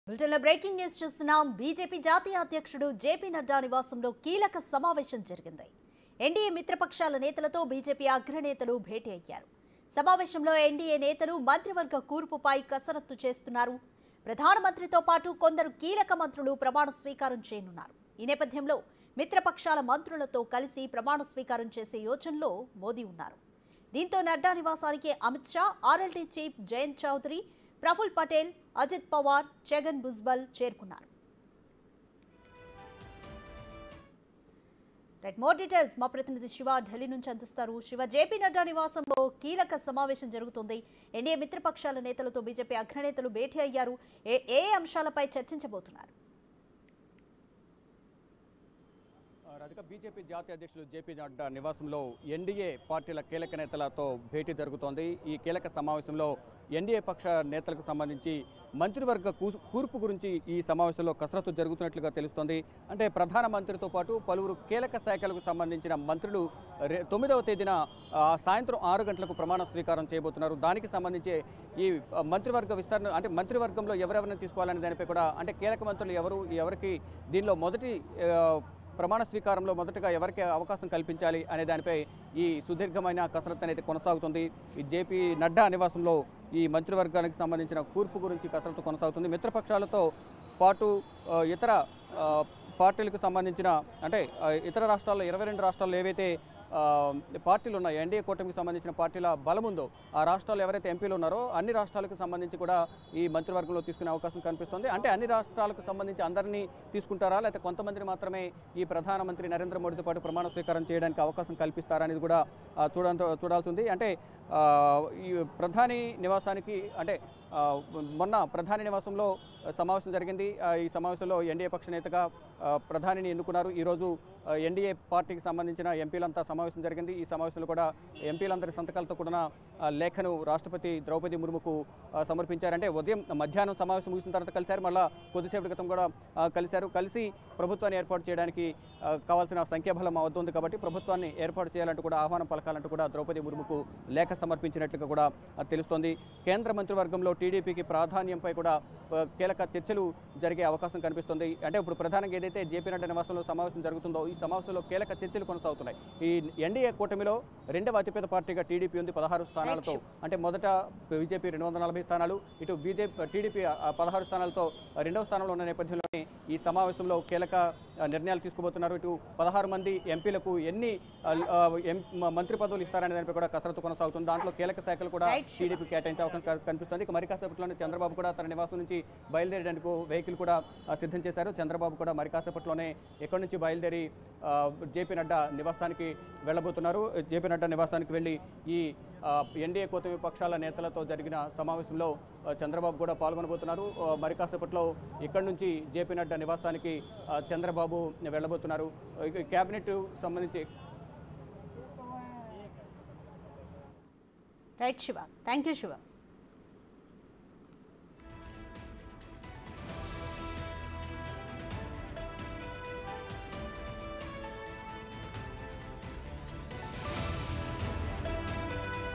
బులెటిన్లో breaking news చూస్తున్నాం BJP జాతీయ అధ్యక్షుడు జేపీ నడ్డా నివాసంలో కీలక సమావేశం జరిగింది ఎన్డీఏ మిత్రపక్షాల నేతలతో బీజేపీ అగ్రనేతలు భేటీ అయ్యారు సమావేశంలో ఎన్డీఏ నేతలు మంత్రివర్గ కూర్పుపై కసరత్తు చేస్తున్నారు ప్రధానమంత్రితో పాటు కొందరు కీలక మంత్రులు ప్రమాణ స్వీకారం చేయనున్నారు ఈ నేపథ్యంలో మిత్రపక్షాల మంత్రులతో కలిసి ప్రమాణ స్వీకారం చేసే యోచనలో మోదీ ఉన్నారు దీంతో నడ్డా నివాసానికి అమిత్ షా ఆర్ఎల్టీ చీఫ్ జయంత్ చౌదరి ప్రఫుల్ పటేల్ అజిత్ పవార్ జగన్ భుజ్బల్ చేరుకున్నారు రైట్ మోర్ డీటెయిల్స్ మా ప్రతినిధి శివ ఢిల్లీ నుంచి అందిస్తారు శివ జేపీ నడ్డా నివాసంలో కీలక సమావేశం జరుగుతుంది ఎన్డీఏ మిత్రపక్షాల నేతలతో బీజేపీ అగ్రనేతలు భేటీ అయ్యారు ఏ ఏ అంశాలపై చర్చించబోతున్నారు రాధిక బీజేపీ జాతీయ అధ్యక్షులు జేపీ నడ్డా నివాసంలో ఎన్డీఏ పార్టీల కీలక నేతలతో భేటీ జరుగుతోంది ఈ కీలక సమావేశంలో ఎన్డీఏ పక్ష నేతలకు సంబంధించి మంత్రివర్గ కూ- కూర్పు గురించి ఈ సమావేశంలో కసరత్తు జరుగుతున్నట్లుగా తెలుస్తోంది అంటే ప్రధానమంత్రితో పాటు పలువురు కీలక శాఖలకు సంబంధించిన మంత్రులు రే- తొమ్మిదవ తేదీన ఆ, సాయంత్రం ఆరు గంటలకు ప్రమాణ స్వీకారం చేయబోతున్నారు దానికి సంబంధించి ఈ ఆ, మంత్రివర్గ విస్తరణ అంటే మంత్రివర్గంలో ఎవరెవరిని తీసుకోవాలనే దానిపై కూడా అంటే కీలక మంత్రులు ఎవరు ఎవరికి దీనిలో మొదటి ఆ, ప్రమాణ స్వీకారంలో మొదటగా ఎవరికి అవకాశం కల్పించాలి అనే దానిపై ఈ సుదీర్ఘమైన కసరత్తు అనేది కొనసాగుతుంది ఈ జేపీ నడ్డా నివాసంలో ఈ మంత్రివర్గానికి సంబంధించిన కూర్పు గురించి కసరత్తు కొనసాగుతుంది మిత్రపక్షాలతో పాటు ఆ, ఇతర ఆ, పార్టీలకు సంబంధించిన అంటే ఆ, ఇతర రాష్ట్రాల్లో ఇరవై రెండు రాష్ట్రాల్లో ఏవైతే ఆ, పార్టీలు ఉన్నాయి ఎన్డీఏ కూటమికి సంబంధించిన పార్టీల బలం ఉందో ఆ రాష్ట్రాలు ఎవరైతే ఎంపీలు ఉన్నారో అన్ని రాష్ట్రాలకు సంబంధించి కూడా ఈ మంత్రివర్గంలో తీసుకునే అవకాశం కనిపిస్తుంది అంటే అన్ని రాష్ట్రాలకు సంబంధించి అందరినీ తీసుకుంటారా లేకపోతే కొంతమందిని మాత్రమే ఈ ప్రధానమంత్రి నరేంద్ర మోడీతో పాటు ప్రమాణ స్వీకారం చేయడానికి అవకాశం కల్పిస్తారా అనేది కూడా ఆ, చూడ చూడాల్సి ఉంది అంటే ఆ, ఈ ప్రధాని నివాసానికి అంటే ఆ, మొన్న ప్రధాని నివాసంలో సమావేశం జరిగింది ఆ, ఈ సమావేశంలో ఎన్డీఏ పక్ష నేతగా ఆ, ప్రధానిని ఎన్నుకున్నారు ఈరోజు ఆ, ఎన్డీఏ పార్టీకి సంబంధించిన ఎంపీలంతా సమావేశం జరిగింది ఈ సమావేశంలో కూడా ఎంపీలందరి సంతకాలతో కూడిన ఆ, లేఖను రాష్ట్రపతి ద్రౌపది ముర్ముకు ఆ, సమర్పించారంటే ఉదయం మధ్యాహ్నం సమావేశం ముగిసిన తర్వాత కలిశారు మళ్ళా కొద్దిసేపటి క్రితం కూడా ఆ, కలిశారు కలిసి ప్రభుత్వాన్ని ఏర్పాటు చేయడానికి ఆ, కావాల్సిన సంఖ్యాబలం వద్ద ఉంది కాబట్టి ప్రభుత్వాన్ని ఏర్పాటు చేయాలంటూ కూడా ఆహ్వానం పలకాలంటూ కూడా ద్రౌపది ముర్ముకు లేఖ సమర్పించినట్లుగా కూడా ఆ, తెలుస్తోంది కేంద్ర మంత్రివర్గంలో టీడీపీకి ప్రాధాన్యంపై కూడా ఆ, కీలక చర్చలు జరిగే అవకాశం కనిపిస్తుంది అంటే ఇప్పుడు ప్రధానంగా ఏదైతే జేపీ నడ్డా నివాసంలో సమావేశం జరుగుతుందో ఈ సమావేశంలో కీలక చర్చలు కొనసాగుతున్నాయి ఈ ఎన్డీఏ కూటమిలో రెండవ అతిపెద్ద పార్టీగా టీడీపీ ఉంది పదహారు స్థానాలతో అంటే మొదట బీజేపీ రెండు వందల నలభై స్థానాలు ఇటు బీజేపీ టీడీపీ పదహారు స్థానాలతో రెండవ స్థానంలో ఉన్న నేపథ్యంలోనే ఈ సమావేశంలో కీలక ఆ, నిర్ణయాలు తీసుకోబోతున్నారు ఇటు పదహారు మంది ఎంపీలకు ఎన్ని ఆ, ఆ, ఎం- మ- మంత్రి పదవులు ఇస్తారనే దానిపై కూడా కసరత్తు కొనసాగుతుంది దాంట్లో కీలక శాఖలు కూడా Right, Shiva. టీడీపీ కేటాయించే అవకాశం క- కనిపిస్తుంది ఇక మరి కాసేపట్లోనే చంద్రబాబు కూడా తన నివాసం నుంచి బయలుదేరేందుకు వెహికల్ కూడా ఆ, సిద్ధం చేశారు చంద్రబాబు కూడా మరి కాసేపట్లోనే ఎక్కడి నుంచి బయలుదేరి ఆ, జేపీ నడ్డా నివాసానికి వెళ్ళబోతున్నారు జేపీ నడ్డా నివాసానికి వెళ్ళి ఈ ఆ, ఎన్డీఏ కూటమి పక్షాల నేతలతో జరిగిన సమావేశంలో ఆ, చంద్రబాబు కూడా పాల్గొనబోతున్నారు ఆ, మరి కాసేపట్లో ఇక్కడి నుంచి జేపీ నడ్డా నివాసానికి ఆ, చంద్రబాబు వెళ్ళబోతున్నారు ఇక కేబినెట్ సంబంధించి right Shiva thank you Shiva